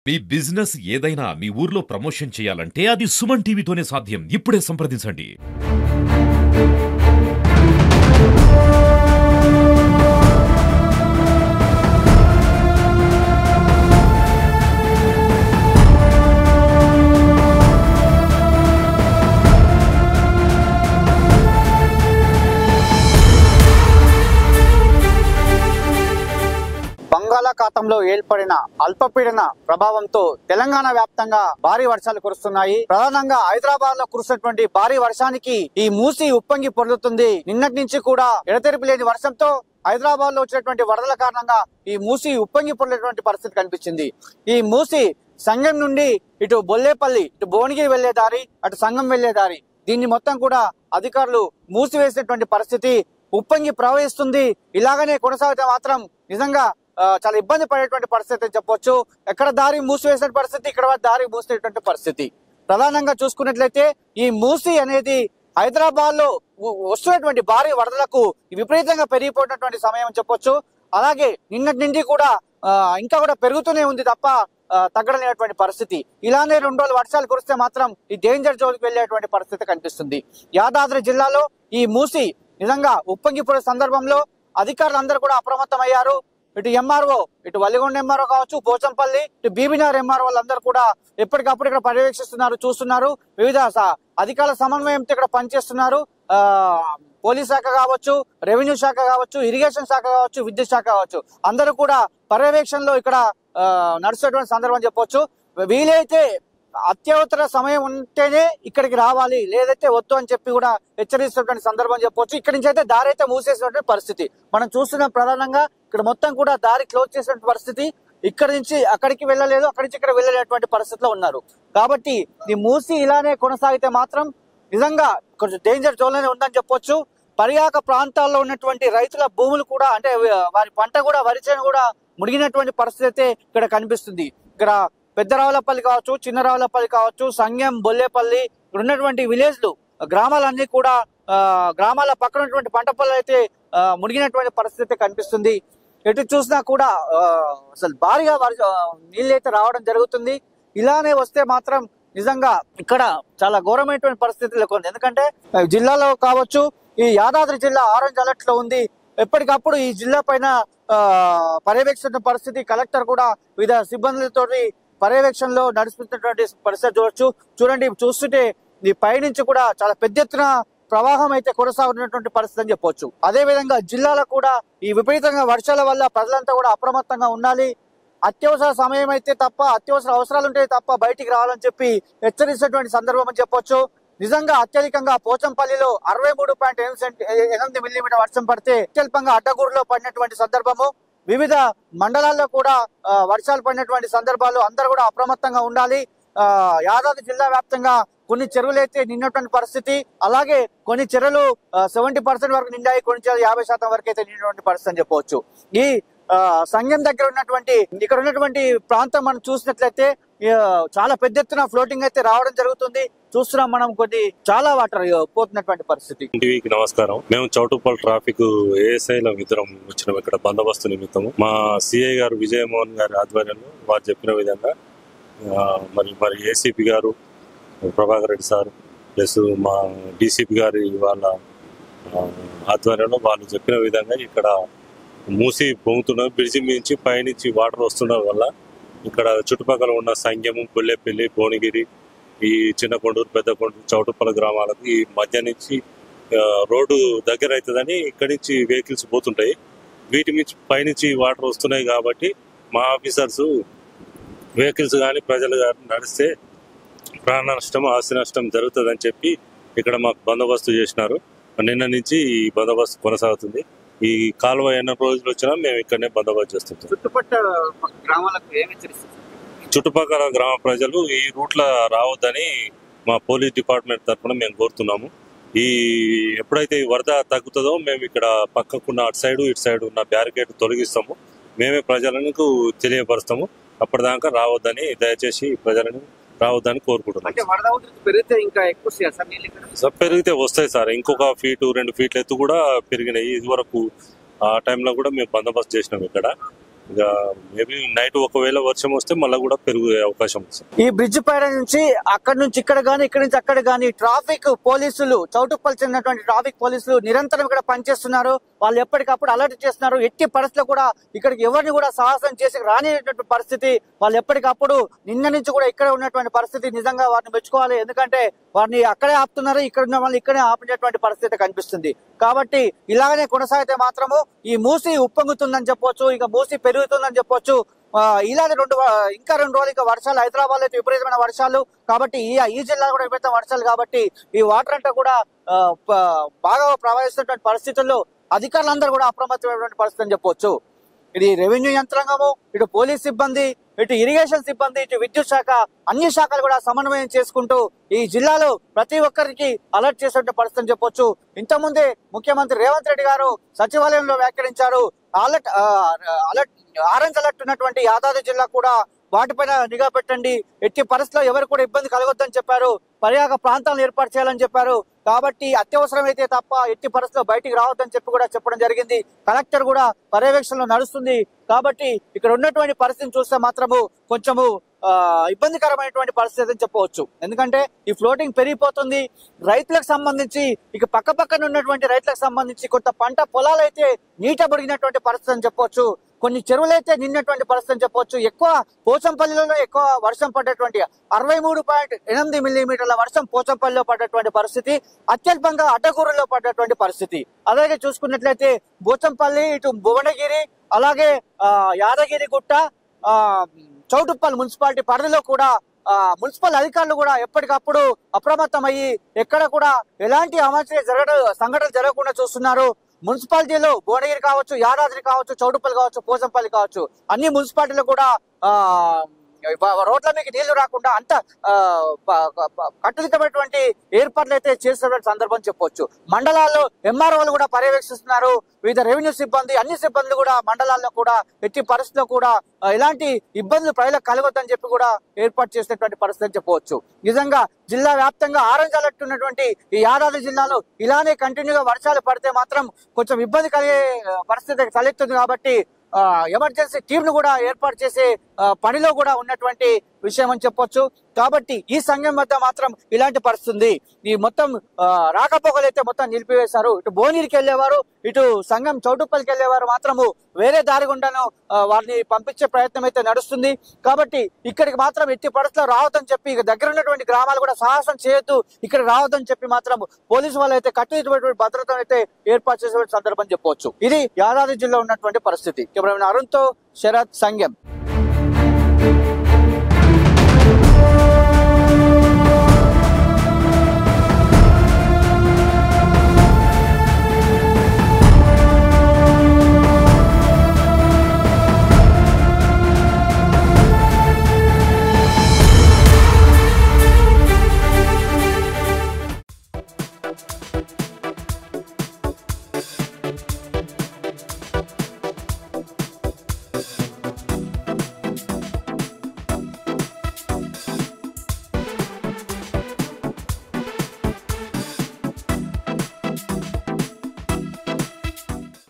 మీ business ఏదైనా మీ ఊర్లో promotion చేయాలంటే అది సుమన్ టీవీతోనే సాధ్యం ఇప్పుడే సంప్రదించండి బంగాళాఖాతంలో ఏర్పడిన అల్పపీడన ప్రభావంతో తెలంగాణ వ్యాప్తంగా భారీ వర్షాలు కురుస్తున్నాయి ప్రధానంగా హైదరాబాద్ లో కురుస్తున్నటువంటి భారీ వర్షానికి ఈ మూసి ఉప్పొంగి పొర్లుతుంది నిన్నటి నుంచి కూడా ఎడతెరిపి లేని వర్షంతో హైదరాబాద్ లో వచ్చినటువంటి వరదల కారణంగా ఈ మూసి ఉప్పొంగి పొర్లేటువంటి పరిస్థితి కనిపించింది ఈ మూసి సంగం నుండి ఇటు బొల్లేపల్లి ఇటు భువనగిరి వెళ్లే దారి అటు సంగం వెళ్లే దారి దీన్ని మొత్తం కూడా అధికారులు మూసివేసినటువంటి పరిస్థితి ఉప్పొంగి ప్రవహిస్తుంది ఇలాగనే కొనసాగితే మాత్రం నిజంగా ఆ, చాలా ఇబ్బంది పడేటువంటి పరిస్థితి అని చెప్పొచ్చు ఎక్కడ దారి మూసివేసిన పరిస్థితి ఇక్కడ దారి మూసినటువంటి పరిస్థితి ప్రధానంగా చూసుకున్నట్లయితే ఈ మూసి అనేది హైదరాబాద్ లో వస్తున్నటువంటి భారీ వరదలకు విపరీతంగా పెరిగిపోయినటువంటి సమయం అని చెప్పొచ్చు అలాగే నిన్నటి నుండి కూడా ఆ, ఇంకా కూడా పెరుగుతూనే ఉంది తప్ప ఆ, తగ్గడలేనటువంటి పరిస్థితి ఇలానే రెండు రోజులు వర్షాలు కురిస్తే మాత్రం ఈ డేంజర్ జోన్కి వెళ్ళేటువంటి పరిస్థితి కనిపిస్తుంది యాదాద్రి జిల్లాలో ఈ మూసి నిజంగా ఉప్పొంగిపోయే సందర్భంలో అధికారులు అందరూ కూడా అప్రమత్తమయ్యారు ఇటు ఎంఆర్ఓ ఇటు వల్లిగొండ ఎంఆర్ఓ కావచ్చు పోచంపల్లి ఇటు బీబీనార్ ఎంఆర్ఓ వాళ్ళందరూ కూడా ఎప్పటికప్పుడు ఇక్కడ పర్యవేక్షిస్తున్నారు చూస్తున్నారు వివిధ స- అధికారుల సమన్వయంతో ఇక్కడ పనిచేస్తున్నారు ఆ పోలీస్ శాఖ కావచ్చు రెవెన్యూ శాఖ కావచ్చు ఇరిగేషన్ శాఖ కావచ్చు విద్యుత్ శాఖ కావచ్చు అందరూ కూడా పర్యవేక్షణలో ఇక్కడ ఆ, నడుస్తున్నటువంటి సందర్భం చెప్పొచ్చు వీలైతే అత్యవసర సమయం ఉంటేనే ఇక్కడికి రావాలి లేదైతే వద్దు అని చెప్పి కూడా హెచ్చరిస్తున్నటువంటి సందర్భం చెప్పొచ్చు ఇక్కడి నుంచి అయితే దారి అయితే మూసేసినటువంటి పరిస్థితి మనం చూస్తున్నాం ప్రధానంగా ఇక్కడ మొత్తం కూడా దారి క్లోజ్ చేసినటువంటి పరిస్థితి ఇక్కడి నుంచి అక్కడికి వెళ్ళలేదు అక్కడి నుంచి ఇక్కడ వెళ్ళలేటువంటి పరిస్థితిలో ఉన్నారు కాబట్టి ఈ మూసి ఇలానే కొనసాగితే మాత్రం నిజంగా కొంచెం డేంజర్ జోన్ లోనే ఉందని చెప్పొచ్చు పరియాక ప్రాంతాల్లో ఉన్నటువంటి రైతుల భూములు కూడా అంటే వారి పంట కూడా వరి చేను కూడా మునిగినటువంటి పరిస్థితి అయితే ఇక్కడ కనిపిస్తుంది ఇక్కడ పెద్దరావులపల్లి కావచ్చు చిన్నరావులపల్లి కావచ్చు సంగం బొల్లేపల్లి ఇక్కడ ఉన్నటువంటి విలేజ్లు గ్రామాలన్నీ కూడా ఆ, గ్రామాల పక్కన ఉన్నటువంటి పంట పొలాలు అయితే ఆ, మునిగినటువంటి పరిస్థితి అయితే కనిపిస్తుంది ఎటు చూసినా కూడా ఆ, అసలు భారీగా వరి- ఆ, నీళ్ళు అయితే రావడం జరుగుతుంది ఇలానే వస్తే మాత్రం నిజంగా ఇక్కడ చాలా ఘోరమైనటువంటి పరిస్థితి నెలకొంది ఎందుకంటే ఆ, జిల్లాలో కావచ్చు ఈ యాదాద్రి జిల్లా ఆరెంజ్ అలర్ట్ లో ఉంది ఎప్పటికప్పుడు ఈ జిల్లా పైన ఆ, పర్యవేక్షణ పరిస్థితి కలెక్టర్ కూడా వివిధ సిబ్బందులతో పర్యవేక్షణలో నడుస్తున్నటువంటి పరిస్థితి చూడొచ్చు చూడండి చూస్తుంటే ఈ పైనుంచి కూడా చాలా పెద్ద ఎత్తున ప్రవాహం అయితే కొనసాగుతున్నటువంటి పరిస్థితి అని చెప్పొచ్చు అదే విధంగా జిల్లాలో కూడా ఈ విపరీతంగా వర్షాల వల్ల ప్రజలంతా కూడా అప్రమత్తంగా ఉండాలి అత్యవసర సమయం అయితే తప్ప అత్యవసర అవసరాలు ఉంటే తప్ప బయటికి రావాలని చెప్పి హెచ్చరించినటువంటి సందర్భం అని చెప్పొచ్చు నిజంగా అత్యధికంగా పోచంపల్లిలో అరవై మూడు పాయింట్ ఎనిమిది మిల్లీమీటర్ వర్షం పడితే అత్యల్పంగా అడ్డగూరులో పడినటువంటి సందర్భము వివిధ మండలాల్లో కూడా ఆ, వర్షాలు పడినటువంటి సందర్భాలు అందరూ కూడా అప్రమత్తంగా ఉండాలి ఆ, యాదాద్రి జిల్లా వ్యాప్తంగా కొన్ని చెరువులు అయితే నిన్నటువంటి పరిస్థితి అలాగే కొన్ని చెరువులు సెవెంటీ పర్సెంట్ వరకు నిండాయి కొన్ని చెరువులు యాభై శాతం వరకు అయితే నిండినటువంటి పరిస్థితి అని చెప్పవచ్చు ఈ ఆ, సంగం దగ్గర ఉన్నటువంటి ఇక్కడ ఉన్నటువంటి ప్రాంతం మనం చూసినట్లయితే ఆ, చాలా పెద్ద ఎత్తున ఫ్లోటింగ్ అయితే రావడం జరుగుతుంది చూస్తున్నాం మనం కొన్ని చాలా వాటర్ పోతున్నటువంటి పరిస్థితి టీవీకి నమస్కారం మేము చౌటుప్పల్ ట్రాఫిక్ ఏఎస్ఐల ఇద్దరం వచ్చినాం ఇక్కడ బందోబస్తు నిమిత్తము మా సిఐ గారు విజయమోహన్ గారి ఆధ్వర్యంలో వారు చెప్పిన విధంగా ఆ, మరి మరి ఏసీపీ గారు ప్రభాకర్ రెడ్డి సార్ ప్లస్ మా డీసీపీ గారి వాళ్ళ ఆ, ఆధ్వర్యంలో వాళ్ళు చెప్పిన విధంగా ఇక్కడ మూసి పొంగుతున్న బ్రిడ్జి మించి పైనుంచి వాటర్ వస్తుండడం వల్ల ఇక్కడ చుట్టుపక్కల ఉన్న సంగము బొల్లెపల్లి భువనగిరి ఈ చిన్న కొండూరు పెద్ద కొండూరు చౌటుప్పల గ్రామాలకు ఈ మధ్య నుంచి ఆ, రోడ్డు దగ్గర అవుతుందని ఇక్కడి నుంచి వెహికల్స్ పోతుంటాయి వీటి నుంచి పైనుంచి వాటర్ వస్తున్నాయి కాబట్టి మా ఆఫీసర్స్ వెహికల్స్ కానీ ప్రజలు కానీ నడిస్తే ప్రాణ నష్టం ఆస్తి నష్టం జరుగుతుందని చెప్పి ఇక్కడ మాకు బందోబస్తు చేసినారు నిన్న నుంచి ఈ బందోబస్తు కొనసాగుతుంది ఈ కాలువ ఎన్ని రోజులు వచ్చినా మేము ఇక్కడనే బందోబస్తు చేస్తుంటాం చుట్టుపక్కల గ్రామాలకు ఏమి హెచ్చరిస్తుంది చుట్టుపక్కల గ్రామ ప్రజలు ఈ రూట్లో రావద్దని మా పోలీస్ డిపార్ట్మెంట్ తరఫున మేము కోరుతున్నాము ఈ ఎప్పుడైతే ఈ వరద తగ్గుతుందో మేము ఇక్కడ పక్కకున్న అటు సైడ్ ఇటు సైడ్ ఉన్న బ్యారికేడ్ తొలగిస్తాము మేమే ప్రజలకు తెలియపరుస్తాము అప్పటిదాకా రావద్దని దయచేసి ప్రజలను రావద్దని కోరుకుంటున్నాం అంటే వరద ఉధృతి పెరిగితే ఇంకా ఎక్కువ వస్తాయా సార్ నీళ్ళు ఇక్కడ సార్ పెరిగితే వస్తాయి సార్ ఇంకొక ఫీటు రెండు ఫీట్ల ఎత్తు కూడా పెరిగినాయి ఇది వరకు ఆ టైంలో కూడా మేము బందోబస్తు చేసినాం ఇక్కడ ఇక మేబీ నైట్ ఒకవేళ వర్షం వస్తే మళ్ళీ కూడా పెరిగే అవకాశం ఉంది సార్ ఈ బ్రిడ్జ్ పైన నుంచి అక్కడ నుంచి ఇక్కడ గానీ ఇక్కడ నుంచి అక్కడ గానీ ట్రాఫిక్ పోలీసులు చౌటుప్పల్ చెందినటువంటి ట్రాఫిక్ పోలీసులు నిరంతరం ఇక్కడ పనిచేస్తున్నారు వాళ్ళు ఎప్పటికప్పుడు అలర్ట్ చేస్తున్నారు ఎట్టి పరిస్థితుల్లో కూడా ఇక్కడికి ఎవరిని కూడా సాహసం చేసి రానిటువంటి పరిస్థితి వాళ్ళు ఎప్పటికప్పుడు నిన్న నుంచి కూడా ఇక్కడ ఉన్నటువంటి పరిస్థితి నిజంగా వారిని మెచ్చుకోవాలి ఎందుకంటే వారిని అక్కడే ఆపుతున్నారు ఇక్కడ ఉన్న వాళ్ళు ఇక్కడే ఆపినటువంటి పరిస్థితి కనిపిస్తుంది కాబట్టి ఇలాగనే కొనసాగితే మాత్రము ఈ మూసి ఉప్పొంగుతుందని చెప్పొచ్చు ఇక మూసి పెరుగుతుందని చెప్పొచ్చు ఆ, ఇలాగే రెండు వా- ఇంకా రెండు రోజులు ఇంకా వర్షాలు హైదరాబాద్ లో అయితే విపరీతమైన వర్షాలు కాబట్టి ఈ ఈ జిల్లా కూడా విపరీతమైన వర్షాలు కాబట్టి ఈ వాటర్ అంతా కూడా ఆ, ప- బాగా ప్రవహిస్తున్నటువంటి పరిస్థితుల్లో అధికారులందరూ కూడా అప్రమత్తమైనటువంటి పరిస్థితి అని చెప్పొచ్చు ఇది రెవెన్యూ యంత్రాంగము ఇటు పోలీస్ సిబ్బంది ఇటు ఇరిగేషన్ సిబ్బంది ఇటు విద్యుత్ శాఖ అన్ని శాఖలు కూడా సమన్వయం చేసుకుంటూ ఈ జిల్లాలో ప్రతి ఒక్కరికి అలర్ట్ చేసే పరిస్థితి అని చెప్పొచ్చు ఇంతకుముందే ముఖ్యమంత్రి రేవంత్ రెడ్డి గారు సచివాలయంలో వ్యాఖ్యానించారు అలర్ట్ ఆ, అలర్ట్ ఆరెంజ్ అలర్ట్ ఉన్నటువంటి యాదాద్రి జిల్లా కూడా వాటిపైన నిఘా పెట్టండి ఎట్టి పరిస్థితుల్లో ఎవరు కూడా ఇబ్బంది కలగొద్దని చెప్పారు పర్యాక ప్రాంతాలను ఏర్పాటు చేయాలని చెప్పారు కాబట్టి అత్యవసరమైతే తప్ప ఎట్టి పరిస్థితుల్లో బయటికి రావద్దని చెప్పి కూడా చెప్పడం జరిగింది కలెక్టర్ కూడా పర్యవేక్షణలో నడుస్తుంది కాబట్టి ఇక్కడ ఉన్నటువంటి పరిస్థితిని చూస్తే మాత్రము కొంచెము ఆ, ఇబ్బందికరమైనటువంటి పరిస్థితి అని చెప్పవచ్చు ఎందుకంటే ఈ ఫ్లోటింగ్ పెరిగిపోతుంది రైతులకు సంబంధించి ఇక పక్క పక్కన ఉన్నటువంటి రైతులకు సంబంధించి కొంత పంట పొలాలు అయితే నీట బొడిగినటువంటి పరిస్థితి అని చెప్పవచ్చు కొన్ని చెరువులు అయితే నిన్నటువంటి పరిస్థితి అని చెప్పవచ్చు ఎక్కువ పోచంపల్లిలో ఎక్కువ వర్షం పడ్డటువంటి అరవై మూడు పాయింట్ ఎనిమిది మిల్లీమీటర్ల వర్షం పోచంపల్లిలో పడ్డటువంటి పరిస్థితి అత్యల్పంగా అడ్డగూరులో పడ్డటువంటి పరిస్థితి అలాగే చూసుకున్నట్లయితే పోచంపల్లి ఇటు భువనగిరి అలాగే ఆ, యాదగిరి గుట్ట ఆ, చౌటుప్పల్ మున్సిపాలిటీ పరిధిలో కూడా ఆ, మున్సిపల్ అధికారులు కూడా ఎప్పటికప్పుడు అప్రమత్తమయ్యి ఎక్కడ కూడా ఎలాంటి అవాంఛనీయ జరగడం సంఘటనలు జరగకుండా చూస్తున్నారు మున్సిపాలిటీలో భువనగిరి కావచ్చు యాదాద్రి కావచ్చు చౌటుప్పల్ కావచ్చు పోచంపల్లి కావచ్చు అన్ని మున్సిపాలిటీలు కూడా ఆ బ- రోడ్ల మీకు నీళ్లు రాకుండా అంత ఆ, ప- ప- ప- కట్టుదిట్టమైనటువంటి ఏర్పాట్లు అయితే చేస్తున్న సందర్భం చెప్పొచ్చు మండలాల్లో ఎంఆర్ఓలు కూడా పర్యవేక్షిస్తున్నారు వివిధ రెవెన్యూ సిబ్బంది అన్ని సిబ్బందులు కూడా మండలాల్లో కూడా ఎట్టి పరిస్థితుల్లో కూడా ఆ, ఎలాంటి ఇబ్బందులు ప్రజలకు కలగొద్దని చెప్పి కూడా ఏర్పాటు చేసినటువంటి పరిస్థితి అని చెప్పవచ్చు నిజంగా జిల్లా వ్యాప్తంగా ఆరెంజ్ అలర్ట్ ఉన్నటువంటి ఈ యాదాద్రి జిల్లాలో ఇలానే కంటిన్యూగా వర్షాలు పడితే మాత్రం కొంచెం ఇబ్బంది కలిగే ఆ, పరిస్థితి తలెత్తుంది కాబట్టి ఆ, ఎమర్జెన్సీ టీం ను కూడా ఏర్పాటు చేసే ఆ, పనిలో కూడా ఉన్నటువంటి విషయం అని చెప్పొచ్చు కాబట్టి ఈ సంఘం వద్ద మాత్రం ఇలాంటి పరిస్థితి ఉంది ఈ మొత్తం ఆ, రాకపోకలు అయితే మొత్తం నిలిపివేశారు ఇటు భువనగిరికి వెళ్ళేవారు ఇటు సంఘం చౌటుప్పల్కి వెళ్ళేవారు మాత్రము వేరే దారి గుండాను ఆ, వారిని పంపించే ప్రయత్నం అయితే నడుస్తుంది కాబట్టి ఇక్కడికి మాత్రం ఎట్టి పరిస్థితుల్లో రావద్దని చెప్పి ఇక దగ్గర ఉన్నటువంటి గ్రామాలు కూడా సాహసం చేయొద్దు ఇక్కడ రావద్దని చెప్పి మాత్రం పోలీసు వాళ్ళు అయితే కట్టుదిట్టమైనటువంటి భద్రతను అయితే ఏర్పాటు చేసే సందర్భం చెప్పవచ్చు ఇది యాదాద్రి జిల్లా ఉన్నటువంటి పరిస్థితి కెమెరామెన్ అరుణ్తో శరత్ సంఘం